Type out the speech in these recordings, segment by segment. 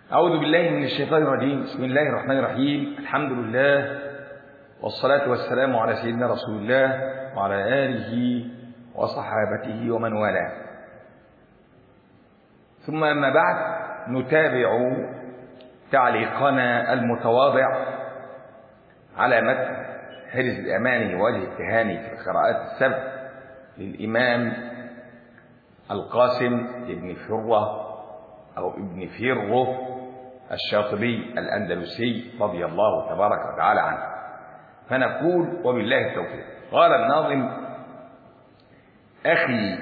أعوذ بالله من الشيطان الرجيم بسم الله الرحمن الرحيم الحمد لله والصلاة والسلام على سيدنا رسول الله وعلى آله وصحابته ومن والاه ثم أما بعد نتابع تعليقنا المتواضع على متن حرز الأماني ووجه التهاني في القراءات السبع للإمام القاسم ابن فره أو ابن فره الشاطبي الأندلسي رضي الله تبارك وتعالى عنه فنقول وبالله التوفيق قال الناظم أخي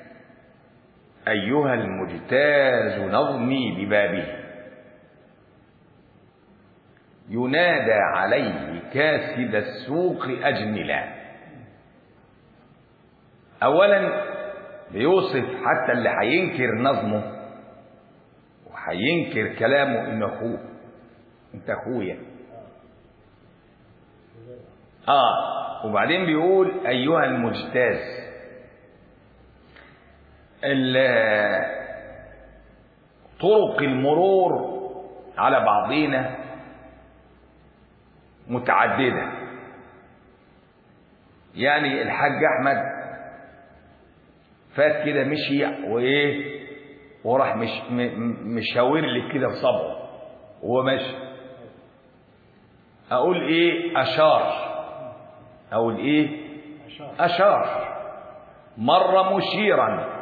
أيها المجتاز نظمي ببابه ينادى عليه كاسد السوق أجملا أولا بيوصف حتى اللي هينكر نظمه وهينكر كلامه انه اخوه انت اخويا اه وبعدين بيقول ايها المجتاز طرق المرور على بعضينا متعدده يعني الحاج احمد فات كده مشي وايه وراح مش مشاور لي كده بصبعه وهو ماشي اقول ايه اشار اقول ايه اشار مر مشيرا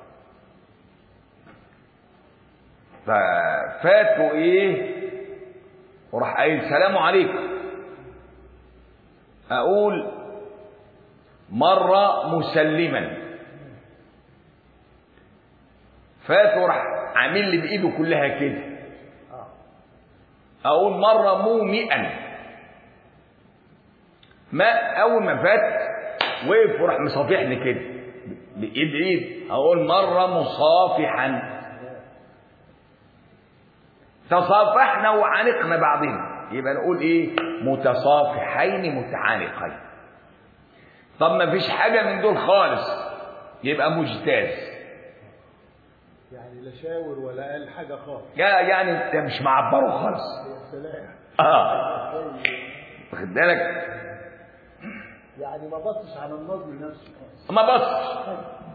ففاتوا ايه وراح قايل سلام عليكم اقول مر مسلما فات وراح عامل لي بايده كلها كده اقول مره مومئا ما اول ما فات وقف وراح مصافحني كده بايد ايد اقول مره مصافحا تصافحنا وعانقنا بعضنا يبقى نقول ايه متصافحين متعانقين طب ما فيش حاجه من دول خالص يبقى مجتاز يعني لا شاور ولا قال حاجة خالص يا يعني انت مش معبره خالص يا سلام اه واخد بالك يعني ما بصش على النظم نفسه خالص ما بصش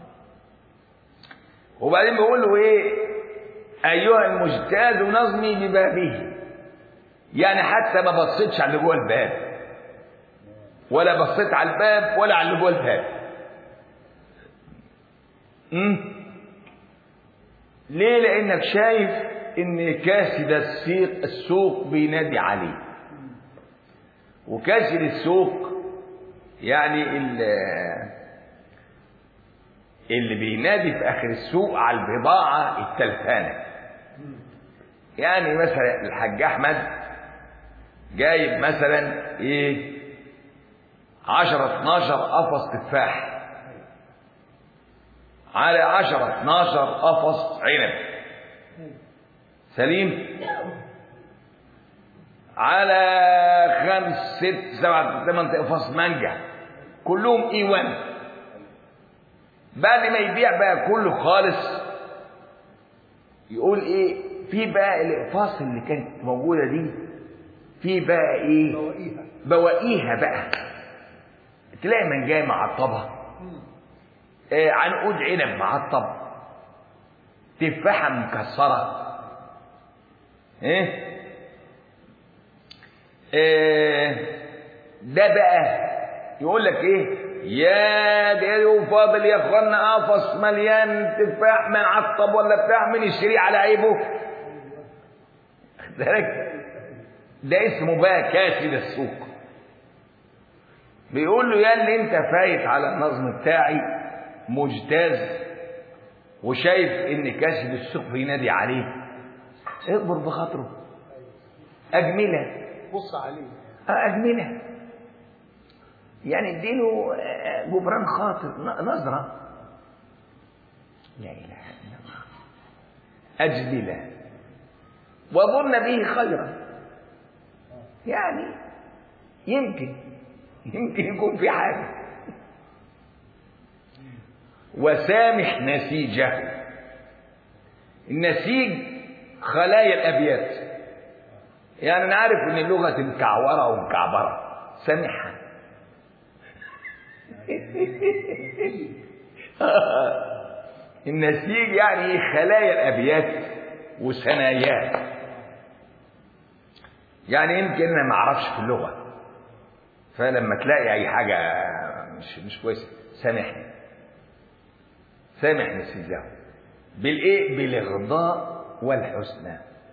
وبعدين بيقول له ايه ايها المجتاز نظمي ببابه يعني حتى ما بصيتش على اللي جوه الباب ولا بصيت على الباب ولا على اللي جوه الباب امم ليه لانك شايف ان كاسد السيق السوق بينادي عليه وكاسد السوق يعني اللي بينادي في اخر السوق على البضاعه التلفانه يعني مثلا الحاج احمد جايب مثلا ايه 10 12 قفص تفاح على 10 12 قفص عنب سليم على خمس ست سبع ثمان قفص مانجا كلهم اي 1 بعد ما يبيع بقى كله خالص يقول ايه في بقى الاقفاص اللي كانت موجوده دي في بقى ايه بواقيها بواقيها بقى تلاقي منجايه معطبه آه عنقود عنب معطب تفاحه مكسره ايه آه ده بقى يقول لك ايه يا ده فاضل يا اخوانا قفص مليان تفاح معطب ولا بتاع من يشتريه على عيبه ذلك ده اسمه بقى كاسد السوق بيقول له يا اللي انت فايت على النظم بتاعي مجتاز وشايف ان كاسد السوق بينادي عليه اكبر بخاطره اجمله بص عليه اه اجمله يعني اديله جبران خاطر نظره لا اله الا الله اجمله وظن به خيرا يعني يمكن يمكن يكون في حاجه وسامح نسيجه النسيج خلايا الابيات يعني انا عارف ان اللغه مكعوره ومكعبره سامحها النسيج يعني ايه خلايا الابيات وثناياه يعني يمكن انا ما اعرفش في اللغه فلما تلاقي اي حاجه مش مش كويسه سامحني سامحني سيزاو بالايه بالاغضاء والحسنى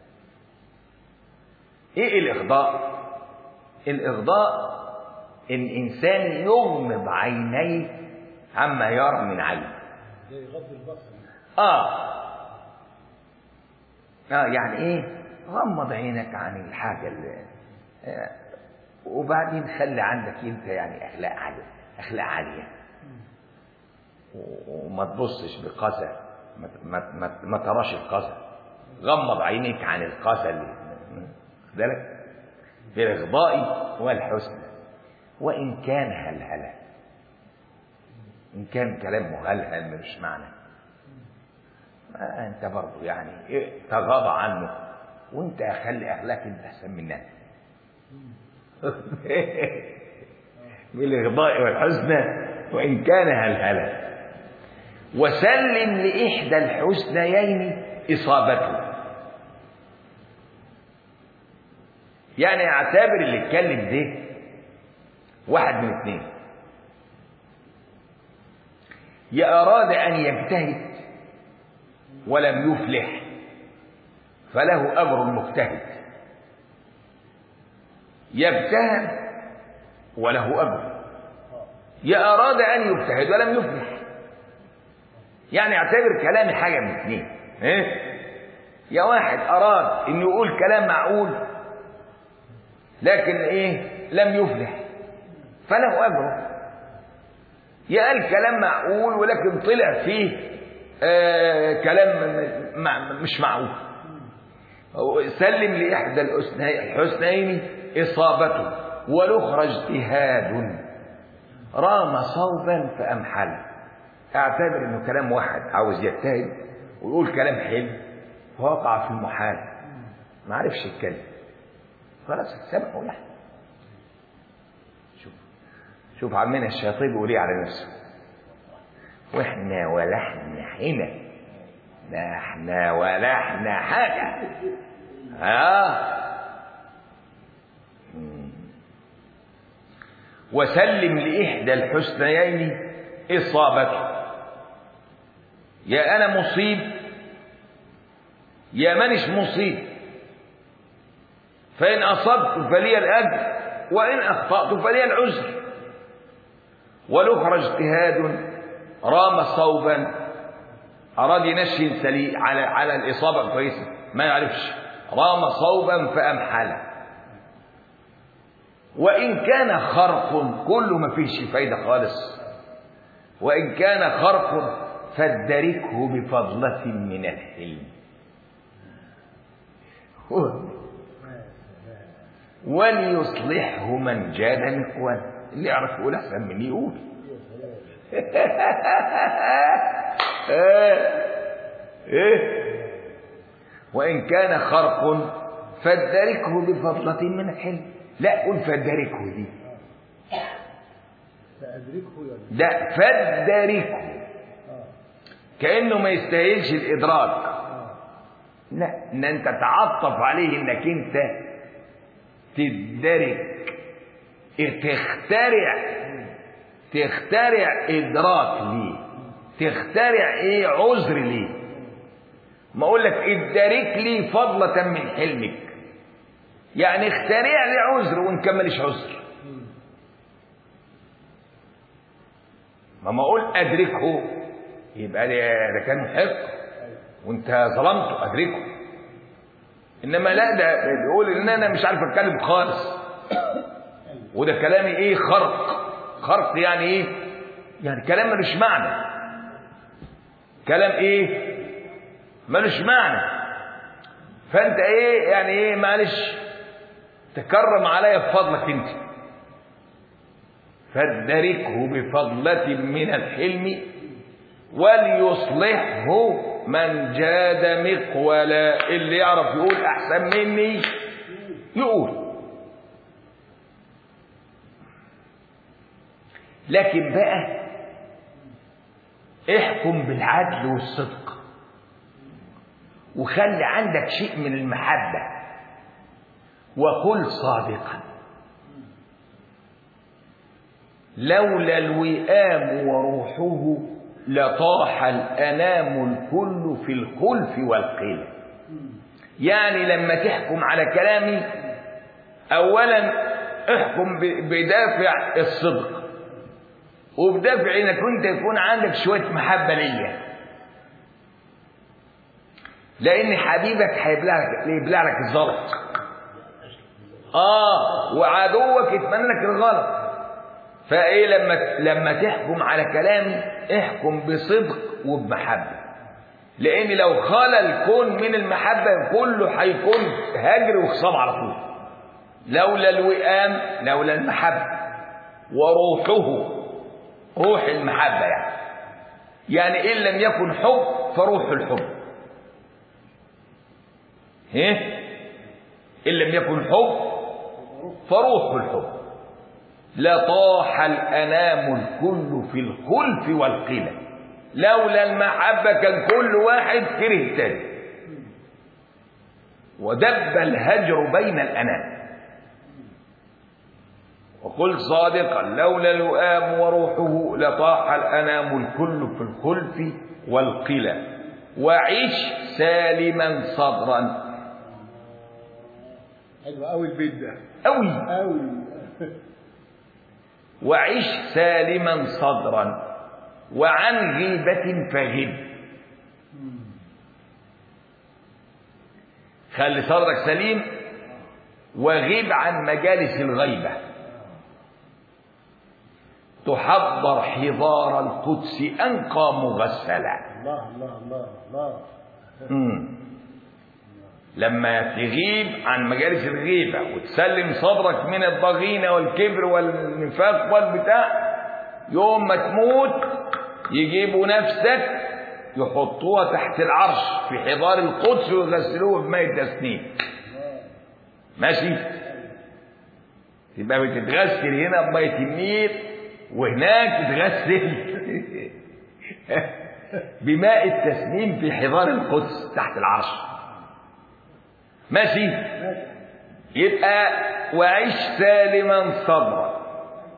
ايه الاغضاء الاغضاء ان انسان يغمض عينيه عما يرى من عينه زي غض البصر اه اه يعني ايه غمض عينك عن الحاجه اللي آه وبعدين خلي عندك انت يعني اخلاق عاليه اخلاق عاليه و- وما تبصش بقسى ما ما ما, ما تراش القسى غمض عينيك عن القسى اللي واخد بالك بالإغضاء والحسن وإن كان هلهلة إن كان كلام مهلهل مش معنى ما أنت برضه يعني إيه تغاضى عنه وأنت خلي أخلاق أنت أحسن منها بالإغضاء والحسنى وإن كان هلهلة وسلم لإحدى الحسنيين إصابته يعني اعتبر اللي اتكلم ده واحد من اثنين يا أراد أن يجتهد ولم يفلح فله أجر المجتهد يجتهد وله أجر يا أراد أن يجتهد ولم يفلح يعني اعتبر كلامي حاجة من اثنين إيه؟ يا واحد أراد أن يقول كلام معقول لكن إيه لم يفلح فله أجره يا قال كلام معقول ولكن طلع فيه آه كلام م- مع- مش معقول سلم لإحدى الحسني- الحسنين إصابته والأخرى اجتهاد رام صوبا فأمحل اعتبر انه كلام واحد عاوز يجتهد ويقول كلام حلو فوقع في المحال ما عرفش يتكلم خلاص سامحه له شوف شوف عمنا الشياطين بيقول ايه على نفسه واحنا ولا احنا هنا لا احنا ولا احنا حاجه اه مم. وسلم لإحدى الحسنيين إصابته يا أنا مصيب يا مانش مصيب فإن أصبت فلي الأجر وإن أخطأت فلي العذر والأخرى اجتهاد رام صوبا أراد ينشن سليم على على الإصابة كويسة ما يعرفش رام صوبا فأمحله وإن كان خرق كله ما فيش فايدة خالص وإن كان خرق فادركه بفضلة من الحلم وليصلحه من جاد نقوان اللي يعرف يقول أحسن من يقول إيه وإن كان خرق فادركه بفضلة من الحلم لا قل فادركه دي فأدركه يعني ده فادركه آه. كأنه ما يستاهلش الإدراك آه. لا ان انت تعطف عليه انك انت تدرك تخترع تخترع ادراك ليه تخترع ايه عذر ليه ما اقول لك ادرك لي فضلة من حلمك يعني اخترع لي عذر وان كان ماليش عذر مم. ما ما اقول ادركه يبقى ده ده كان محق أيوة. وانت ظلمته ادركه انما لا ده بيقول ان انا مش عارف اتكلم خالص وده كلامي ايه خرق خرق يعني ايه يعني كلام ملوش معنى كلام ايه ملوش معنى فانت ايه يعني ايه معلش تكرم عليا بفضلك انت فادركه بفضلة من الحلم وليصلحه من جاد مقولا اللي يعرف يقول احسن مني يقول لكن بقى احكم بالعدل والصدق وخلي عندك شيء من المحبة وقل صادقا لولا الوئام وروحه لطاح الأنام الكل في الخلف والقيل يعني لما تحكم على كلامي أولا احكم ب- بدافع الصدق وبدافع انك انت يكون عندك شويه محبه ليا لان حبيبك هيبلع لك يبلع لك الزلط اه وعدوك يتمنى لك الغلط فايه لما لما تحكم على كلامي احكم بصدق وبمحبه لان لو خلى الكون من المحبه كله هيكون هجر وخصام على طول لولا الوئام لولا المحبه وروحه روح المحبة يعني يعني إن لم يكن حب فروح الحب إيه؟ إن لم يكن حب فروح الحب لطاح الأنام الكل في الخلف والقلة لولا المحبة كان كل واحد كره التاني ودب الهجر بين الأنام وقل صادقا لولا الوئام وروحه لطاح الأنام الكل في الخلف والقلى وعش سالما صدرا حلو قوي البيت ده أوي قوي وعش سالما صدرا وعن غيبة فغب خلي صدرك سليم وغيب عن مجالس الغيبة تحضر حضار القدس أنقى مغسلا الله الله الله الله مم. لما تغيب عن مجالس الغيبة وتسلم صدرك من الضغينة والكبر والنفاق والبتاع يوم ما تموت يجيبوا نفسك يحطوها تحت العرش في حضار القدس ويغسلوها بماء تسنيم ماشي يبقى بتتغسل هنا بمية النيل وهناك تتغسل بماء التسنيم في حضار القدس تحت العرش ماشي يبقى وعش سالما صبرا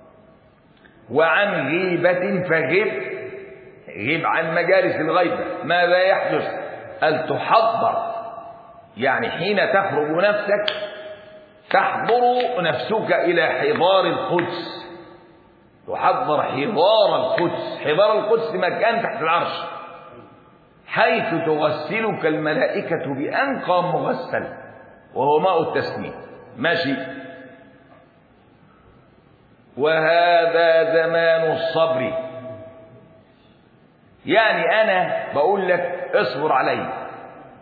وعن غيبة فغب غيب عن مجالس الغيبة ماذا يحدث أن تحضر يعني حين تخرج نفسك تحضر نفسك إلى حضار القدس تحضر حضار القدس حضار القدس مكان تحت العرش حيث تغسلك الملائكة بأنقى مغسل وهو ماء التسميم ماشي وهذا زمان الصبر يعني أنا بقول لك اصبر علي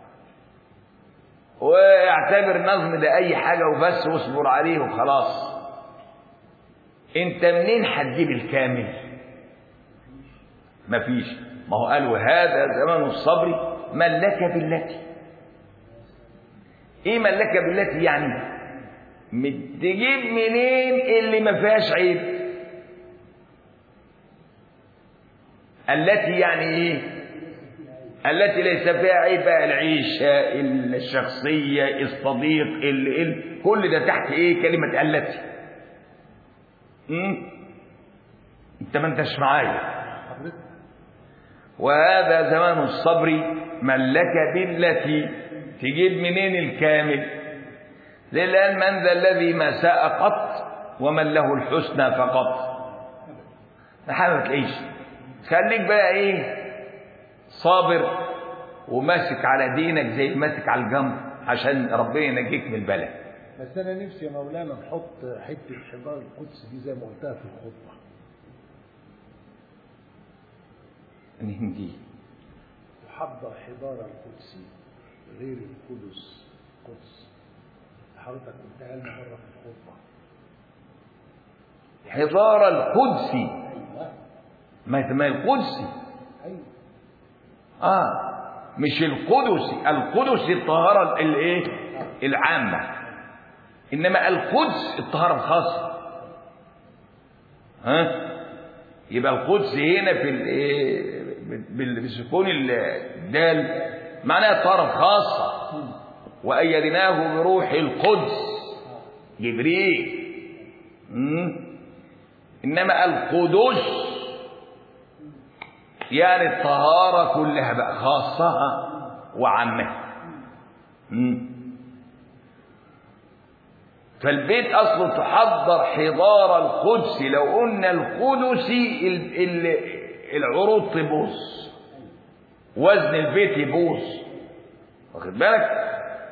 واعتبر النظم ده أي حاجة وبس واصبر عليه وخلاص انت منين هتجيب الكامل مفيش ما هو قال وهذا زمن الصبر ملك بالتي ايه ملك بالتي يعني م- تجيب منين اللي ما فيهاش عيب التي يعني ايه التي ليس فيها عيب بقى العيشة الشخصية الصديق ال ال كل ده تحت ايه كلمة التي مم؟ انت ما انتش معايا حضرتك وهذا زمان الصبر ملك بالتي تجيب منين الكامل زي الآن من ذا الذي ما ساء قط ومن له الحسنى فقط حاجة ما تلاقيش خليك بقى ايه صابر وماسك على دينك زي ماسك على الجنب عشان ربنا ينجيك من البلاء بس انا نفسي يا مولانا نحط حته حضار القدس دي زي ما قلتها في الخطبه نهدي تحضر حضار القدس غير القدس قدس حضرتك قلتها لنا مره في الخطبه حضار القدس ايوه ما ما القدس ايوه اه مش القدس القدس الطهارة الايه العامة إنما القدس الطهارة الخاصة ها يبقى القدس هنا في الايه بال- بسكون الدال معناها الطهارة الخاصة وأيدناه بروح القدس جبريل مم. إنما القدس يعني الطهارة كلها بقى خاصها وعامها مم. فالبيت أصله تحضر حضار القدس لو قلنا القدس ال- ال- العروض تبوظ وزن البيت يبوظ واخد بالك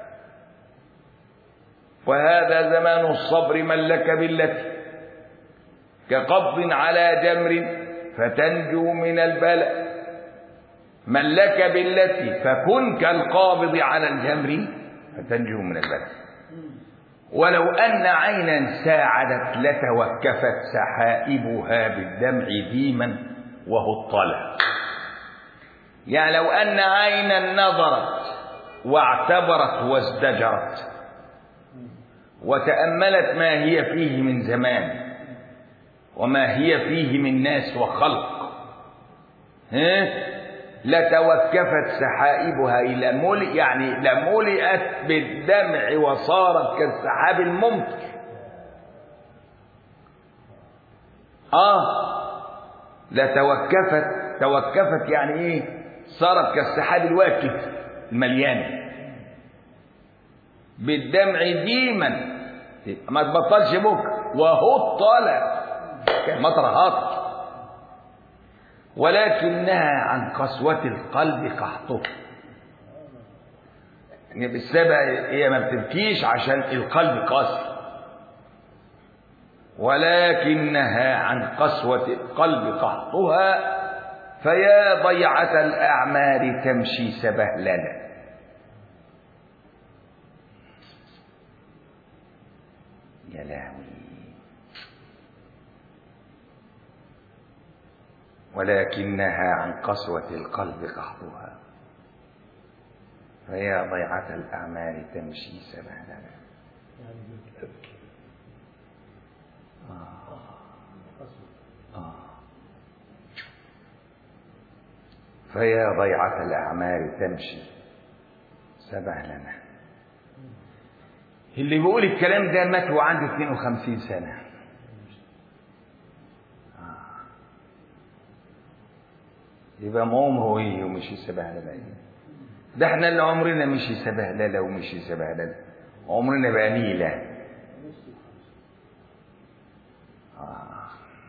وهذا زمان الصبر من لك بالتي كقبض على جمر فتنجو من البلاء من لك بالتي فكن كالقابض على الجمر فتنجو من البلاء ولو أن عينا ساعدت لتوكفت سحائبها بالدمع ديما وهو الطلع يعني لو أن عينا نظرت واعتبرت وازدجرت وتأملت ما هي فيه من زمان وما هي فيه من ناس وخلق ها لتوكفت سحائبها إلى ملئ يعني لملئت بالدمع وصارت كالسحاب الممطر آه لتوكفت توكفت يعني إيه صارت كالسحاب الواكف المليان بالدمع ديما ما تبطلش بكره وهو الطالع مطر هاطل ولكنها عن قسوة القلب قحطه يعني بالسبع هي ما بتبكيش عشان القلب قاسي ولكنها عن قسوة القلب قحطها فيا ضيعة الأعمار تمشي سبهللا يا لهوي ولكنها عن قسوة القلب قحطها فيا ضيعة الأعمال تمشي سبهللا يعني بتبكي آه. فيا ضيعة الأعمال تمشي سبهللا اللي بيقول الكلام ده مات وعنده 52 سنة آه. يبقى ما عمره ايه ومشي سبهلله ايه ده احنا اللي عمرنا مشي سبهلله ومشي سبهلله عمرنا بقى نيله آه.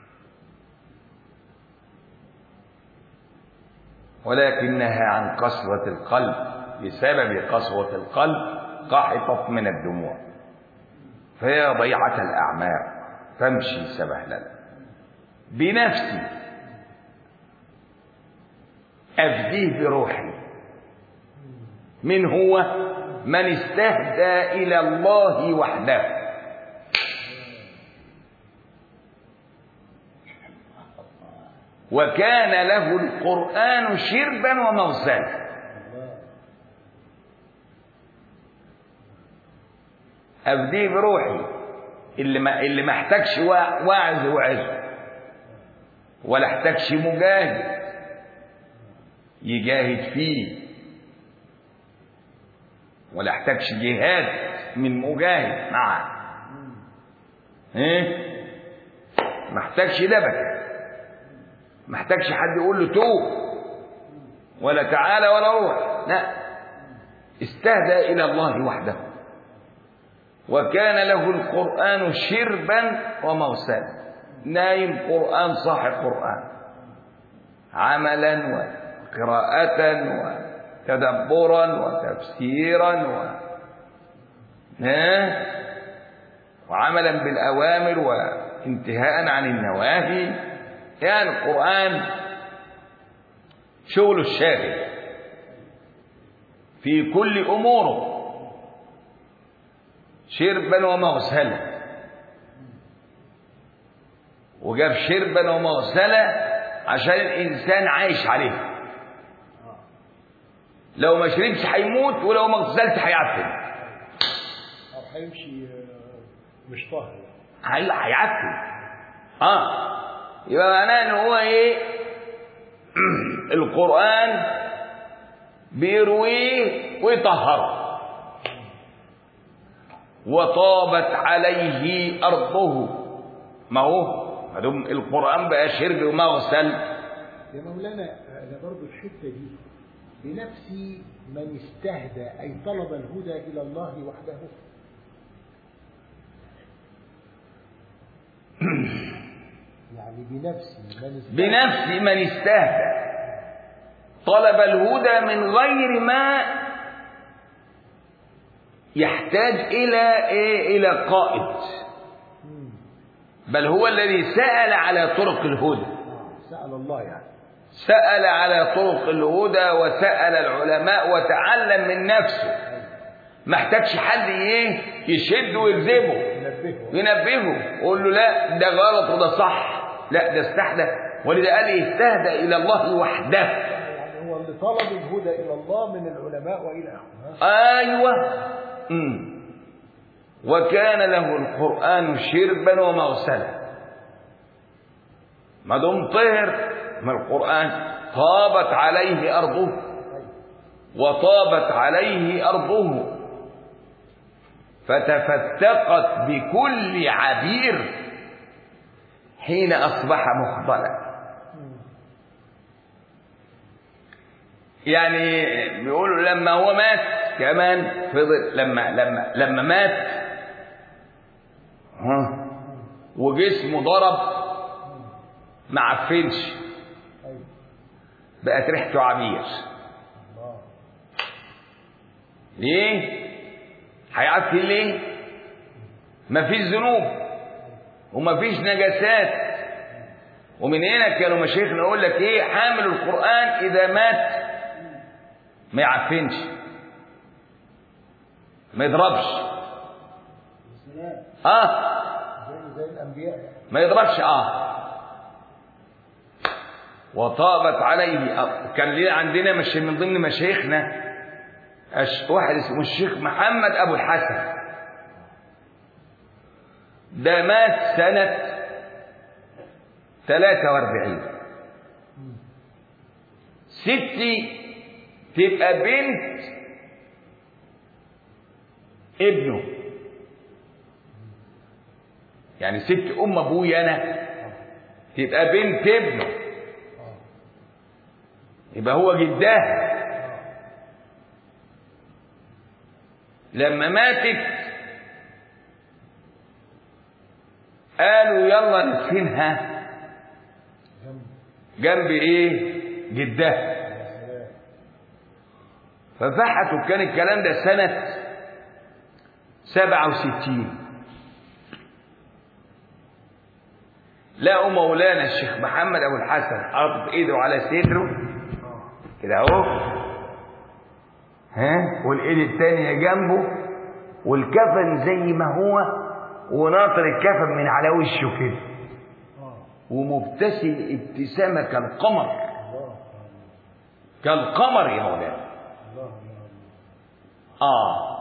ولكنها عن قسوة القلب بسبب قسوة القلب قحطت من الدموع فيا ضيعة الأعمار تمشي سبهللا بنفسي أفديه بروحي من هو من استهدى إلى الله وحده وكان له القرآن شربا ومغسلا أفديه بروحي اللي ما اللي ما احتاجش وا- واعظ وعظ ولا احتاجش مجاهد يجاهد فيه ولا احتاجش جهاد من مجاهد معه ايه ما احتاجش دبكه ما احتاجش حد يقول له توب ولا تعالى ولا روح لا استهدى الى الله وحده وكان له القرآن شربا ومغسلا نايم قرآن صاحب قرآن عملا وقراءة وتدبرا وتفسيرا و... ها؟ وعملا بالأوامر وانتهاء عن النواهي يعني القرآن شغل الشاغل في كل أموره شربا ومغسلا وجاب شربا ومغسلا عشان الإنسان عايش عليه لو ما شربش هيموت ولو ما اغتسلش هيعفن او هيمشي آه، مش طاهر هي- هيعفن اه يبقى معناه ان هو ايه القران بيرويه ويطهره وطابت عليه ارضه ما هو ما دام القران بقى شرب ومغسل يا مولانا انا برضو الحته دي بنفسي من استهدى اي طلب الهدى الى الله وحده يعني بنفسي من استهدى بنفس من استهدى طلب الهدى من غير ما يحتاج الى ايه الى قائد مم. بل هو الذي سأل على طرق الهدى آه، سأل الله يعني سأل على طرق الهدى وسأل العلماء وتعلم من نفسه ما احتاجش حد ايه يشد ويجذبه ينبهه ينبهه يقول له لا ده غلط وده صح لا ده استحدث ولذا قال استهدى الى الله وحده يعني هو اللي طلب الهدى الى الله من العلماء والى اخره ها؟ ايوه مم. وكان له القران شربا ومغسلا ما دام طهر من القران طابت عليه ارضه وطابت عليه ارضه فتفتقت بكل عبير حين اصبح مخضلا يعني بيقولوا لما هو مات كمان فضل لما لما لما مات ها وجسمه ضرب ما عفنش ايوه بقت ريحته عبير الله ليه هيعفن ليه مفيش ذنوب ومفيش نجاسات ومن هنا كانوا مشايخنا يقول لك ايه حامل القران اذا مات ما يعفنش ما يضربش سلام اه زي زي الانبياء يعني. ما يضربش اه وطابت عليه آه. كان ليه عندنا مش من ضمن مشايخنا أش- واحد اسمه الشيخ محمد ابو الحسن ده مات سنة 43 ستي تبقى بنت ابنه يعني ست ام ابويا انا تبقى بنت ابنه اه يبقى هو جدها لما ماتت قالوا يلا ندفنها جنب جنب ايه جدها يا سلام فبحثوا كان الكلام ده سنة سبعة وستين لقوا مولانا الشيخ محمد أبو الحسن حاطط إيده على صدره اه كده أهو ها والإيد التانية جنبه والكفن زي ما هو وناطر الكفن من على وشه كده اه ومبتسم ابتسامة كالقمر الله كالقمر يا مولانا الله الله اه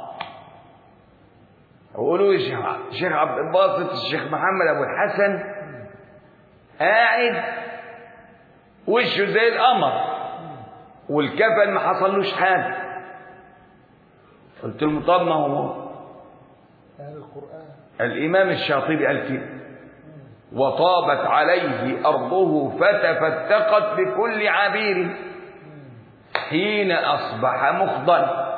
يقولوا الشيخ الشيخ عبد الباسط الشيخ محمد ابو الحسن قاعد وشه زي القمر والكفن ما حصلوش حاجه قلت له طب ما هو اهل القران الامام الشاطبي قال كده وطابت عليه ارضه فتفتقت بكل عبير حين اصبح مخضلا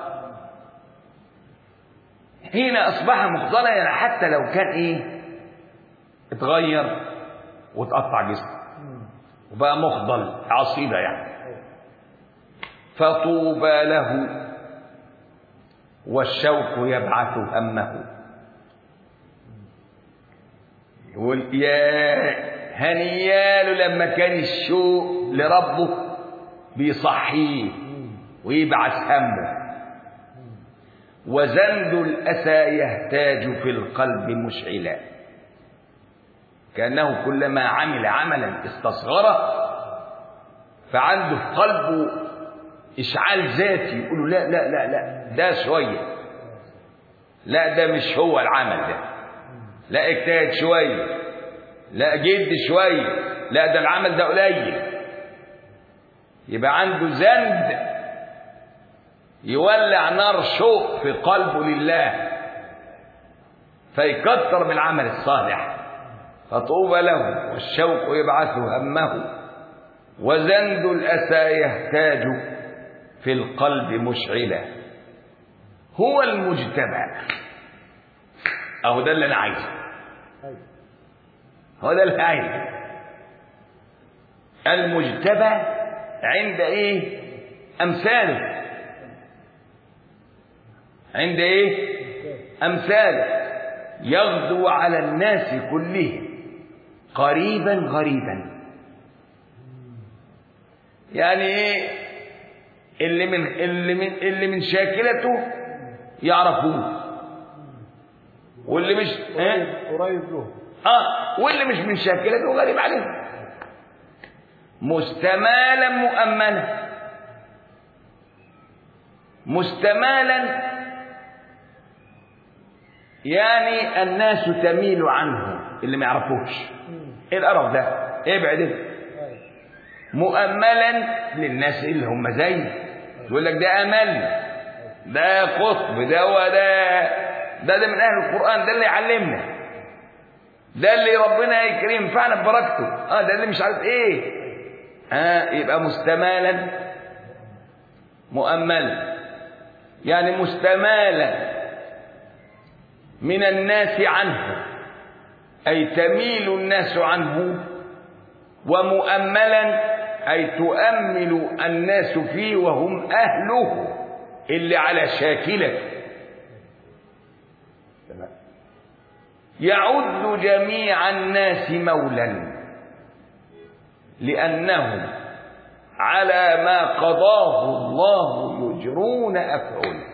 حين اصبح مخضلا يعني حتى لو كان ايه اتغير وتقطع جسمه وبقى مخضل عصيده يعني فطوبى له والشوق يبعث همه يقول يا هنياله لما كان الشوق لربه بيصحيه ويبعث همه وزند الأسى يهتاج في القلب مشعلا كأنه كلما عمل عملا استصغره فعنده في قلبه إشعال ذاتي يقولوا لا لا لا لا ده شوية لا ده مش هو العمل ده لا اجتهد شوية لا جد شوية لا ده العمل ده قليل يبقى عنده زند يولع نار شوق في قلبه لله فيكتر من العمل الصالح فطوبى له والشوق يبعث همه وزند الأسى يهتاج في القلب مشعلا هو المجتمع أهو ده اللي أنا عايزه أيوة. هو ده اللي عايزه المجتبى عند ايه امثاله عند ايه امثاله يغدو على الناس كلهم قريبا غريبا يعني ايه اللي من اللي من اللي من شاكلته يعرفوه واللي مش إيه؟ قريب قريب له اه واللي مش من شاكلته غريب عليه مستمالا مؤملا مستمالا يعني الناس تميل عنه اللي ما يعرفوش ايه القرف ده ابعد انت أيوة. مؤملا للناس اللي هم زي يقول لك ده امل ده قطب ده هو ده ده ده من اهل القران ده اللي يعلمنا ده اللي ربنا يكرم ينفعنا ببركته اه ده اللي مش عارف ايه اه يبقى مستمالا مؤملا يعني مستمالا من الناس عنه اي تميل الناس عنه ومؤملا أي تؤمل الناس فيه وهم أهله اللي على شاكلة يعد جميع الناس مولا لأنهم على ما قضاه الله يجرون أفعله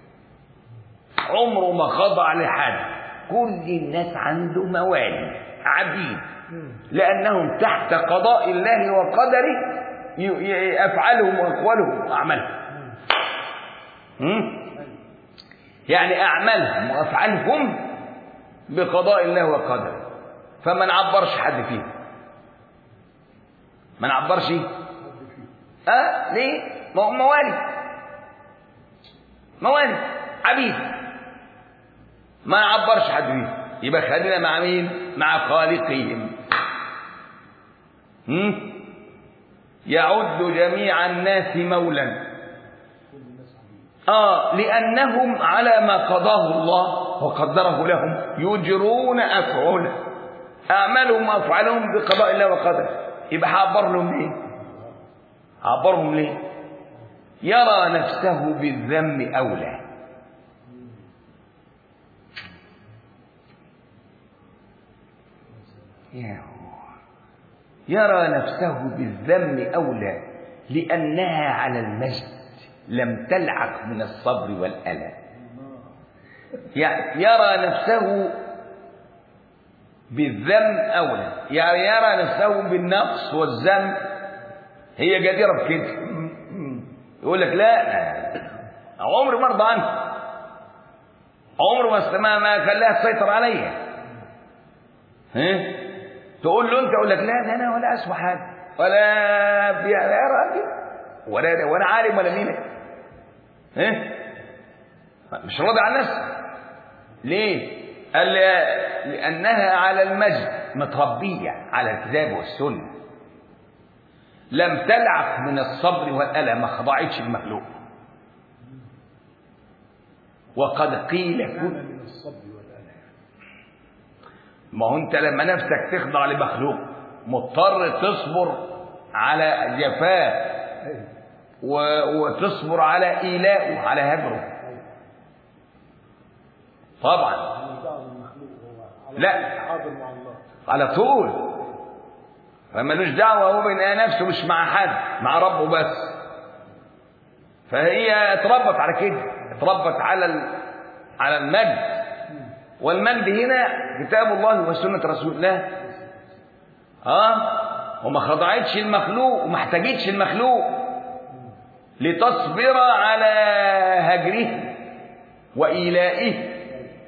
عمره ما خضع لحد كل الناس عنده موالي عبيد لأنهم تحت قضاء الله وقدره ي- ي- أفعالهم وأقوالهم وأعمالهم هم؟ يعني أعمالهم وأفعالهم بقضاء الله وقدره فما نعبرش حد فيهم ما نعبرش اه ليه ما هم موالي موالي عبيد ما نعبرش حد فيهم يبقى خلينا مع مين مع خالقهم هم؟ يعد جميع الناس مولا آه لأنهم على ما قضاه الله وقدره لهم يجرون أفعله أعمالهم وأفعالهم بقضاء الله وقدره يبقى هعبر لهم ليه؟ هعبرهم ليه؟ يرى نفسه بالذم أولى يا هو. يرى نفسه بالذم أولى لأنها على المجد لم تلعق من الصبر والألم يعني يرى نفسه بالذم أولى يعني يرى نفسه بالنقص والذم هي جديرة بكده يقول لك لا عمري ما ارضى عنها عمره ما استمع ما خلاها تسيطر عليا ها تقول له انت يقول لك لا ده انا ولا اسمع حاجه ولا في يا راجل ولا ولا عالم ولا مين ها مش راضي عن نفسه ليه قال لي- لانها على المجد متربيه على الكتاب والسنه لم تلعق من الصبر والألم ما خضعتش المخلوق وقد قيل كل كان من الصبر والألم ما هو انت لما نفسك تخضع لمخلوق مضطر تصبر على جفاه أيوة. و- وتصبر على إيلائه على هجره طبعا من بعض المخلوق هو على لا. حاضر مع الله على طول فمالوش دعوة هو بين نفسه مش مع حد مع ربه بس فهي اتربت على كده اتربت على ال... على المجد والمجد هنا كتاب الله وسنة رسول الله اه وما خضعتش المخلوق وما احتاجتش المخلوق لتصبر على هجره وإيلائه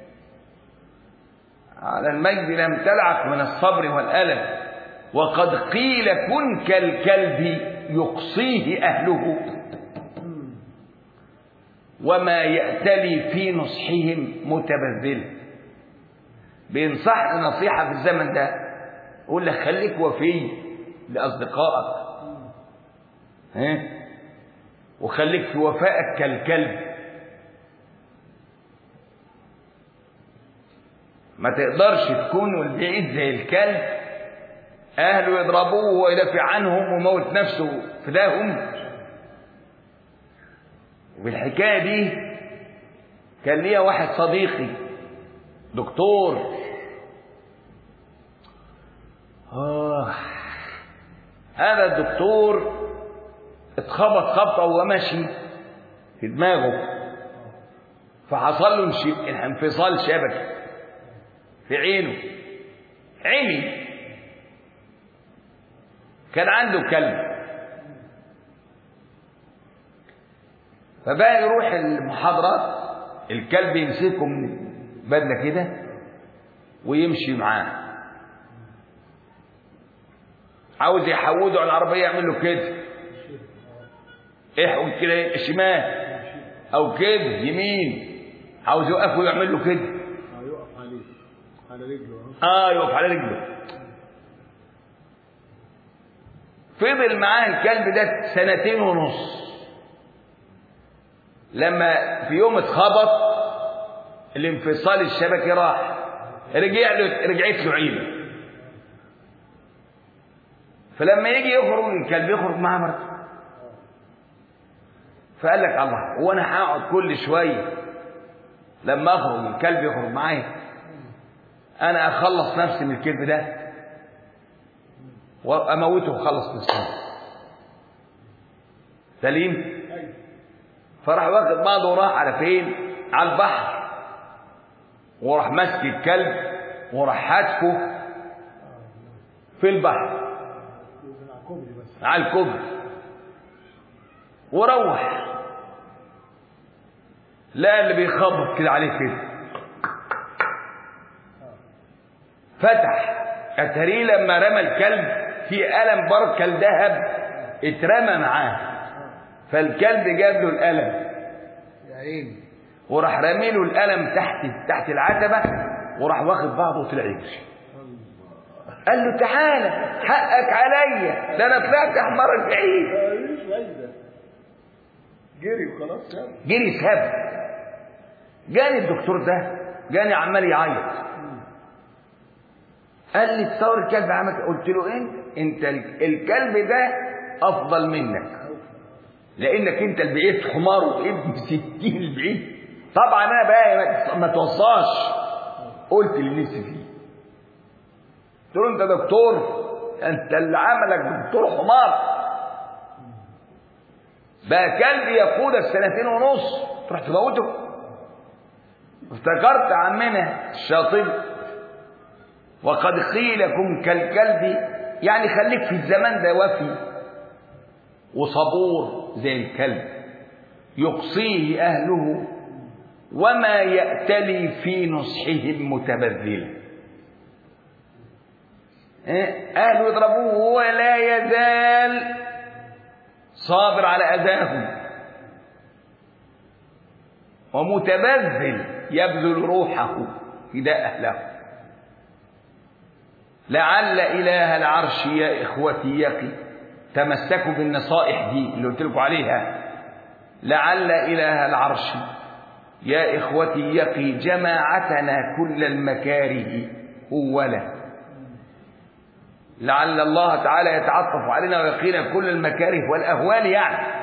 على المجد لم تلعق من الصبر والألم وقد قيل كن كالكلب يقصيه أهله وما يأتلي في نصحهم متبذل بينصح نصيحة في الزمن ده يقول لك خليك وفي لأصدقائك ها وخليك في وفائك كالكلب ما تقدرش تكون البعيد زي الكلب أهله يضربوه ويدافع عنهم ويموت نفسه فداهم وبالحكاية دي كان ليا واحد صديقي دكتور آه هذا الدكتور اتخبط خبطة وهو ماشي في دماغه فحصل له انفصال شبكي في عينه عيني كان عنده كلب فبقى يروح المحاضرات الكلب يمسكه من بدله كده ويمشي معاه عاوز يحوده على العربيه يعمل له كده احود كده شمال او كده يمين عاوز يوقفه يعمل له كده اه يقف عليه على رجله اه يقف على رجله فضل معاه الكلب ده سنتين ونص لما في يوم اتخبط الانفصال الشبكي راح رجع له رجعت له عينه فلما يجي يخرج الكلب يخرج معاه مرته فقال لك الله هو انا هقعد كل شويه لما اخرج الكلب يخرج معايا انا اخلص نفسي من الكلب ده واموته واخلص نفسي سليم فراح واخد بعضه وراح على فين على البحر وراح ماسك الكلب وراح حاتفه في البحر كوبري بس على الكوبري وروح لا اللي بيخبط كده عليه كده فتح اتاريه لما رمى الكلب في قلم بركه الذهب اترمى معاه فالكلب جاب له القلم يا عيني وراح رامي له القلم تحت تحت العتبه وراح واخد بعضه وطلع يجري قال له تعالى حقك عليا ده انا طلعت احمر البعيد مفيش فايده جري وخلاص ساب جري ساب جاني الدكتور ده جاني عمال يعيط قال لي تصور الكلب عمك قلت له انت انت ال- الكلب ده افضل منك لانك انت البعيد حمار وابن ستين البعيد طبعا انا بقى ما- ما توصاش قلت اللي نفسي فيه قلت له انت دكتور انت اللي عملك دكتور حمار بقى كلب يقودك سنتين ونص تروح تموته افتكرت عمنا الشاطبي وقد قيل كن كالكلب يعني خليك في الزمان ده وفي وصبور زي الكلب يقصيه أهله وما يأتلي في نصحهم متبذل إيه؟ أهله يضربوه وهو لا يزال صابر على أذاهم ومتبذل يبذل روحه فداء أهله لعل إله العرش يا إخوتي يقي تمسكوا بالنصائح دي اللي قلت لكم عليها لعل إله العرش يا إخوتي يقي جماعتنا كل المكاره أولا لعل الله تعالى يتعطف علينا ويقينا كل المكاره والأهوال يعني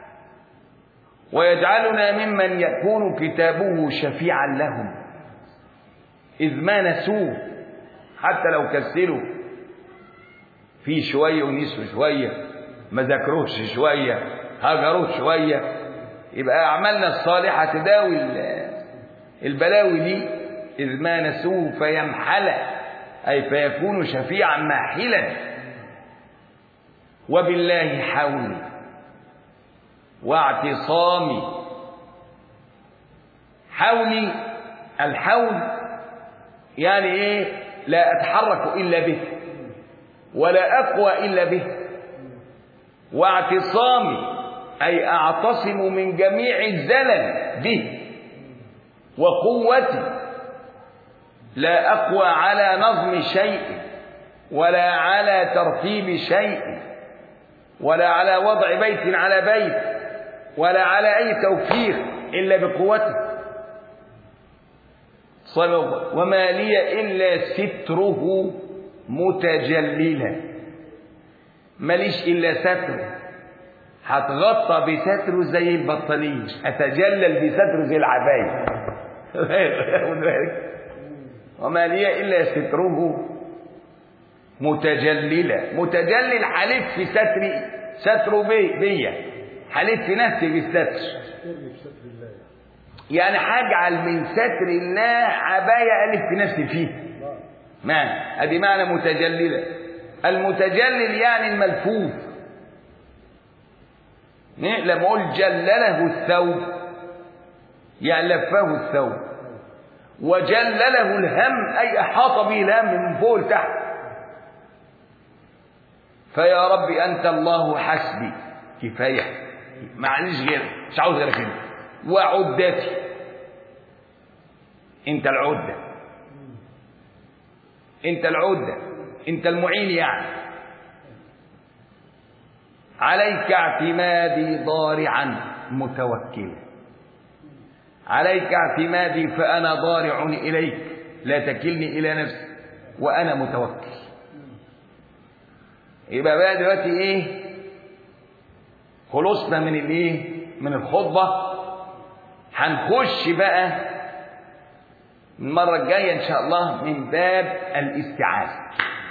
ويجعلنا ممن يكون كتابه شفيعا لهم إذ ما نسوه حتى لو كسلوا في شوية ونسوا شوية ما ذاكروش شوية هجروه شوية يبقى أعمالنا الصالحة تداوي ال- البلاوي دي إذ ما نسوه فيمحل أي فيكون شفيعا ماحلا وبالله حولي واعتصامي حولي الحول يعني ايه لا اتحرك الا به ولا اقوى الا به واعتصامي اي اعتصم من جميع الزلل به وقوتي لا اقوى على نظم شيء ولا على ترتيب شيء ولا على وضع بيت على بيت ولا على اي توفيق الا بقوته صلى الله وما لي إلا ستره متجللا ماليش إلا ستر هتغطى بستره زي البطانية أتجلل بستره زي العباية وما لي إلا ستره متجللا متجلل حلف في ستري ستره بي بيا حلف في نفسي بالستر استرني بستر الله يعني هجعل من ستر الله عباية ألف في نفسي فيه ما ادي معنى متجللة المتجلل يعني الملفوف إيه؟ لما اقول جلله الثوب يعني لفه الثوب وجلله الهم اي احاط به الهم من فوق لتحت فيا رب انت الله حسبي كفايه معلش غيرك مش عاوز غيرك انت وعدتي انت العده انت العده انت المعين يعني عليك اعتمادي ضارعا متوكلا عليك اعتمادي فانا ضارع اليك لا تكلني الى نفسي وانا متوكل يبقى بقى دلوقتي ايه خلصنا من الايه من الخطبه هنخش بقى المرة الجاية إن شاء الله من باب الاستعاذة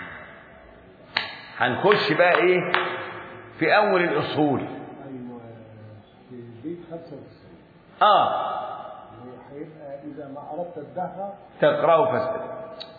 هنخش بقى إيه في أول الأصول ايوه في البيت 95 آه هيبقى اذا ما اردت الدهر تقرأوا فاستقرأوا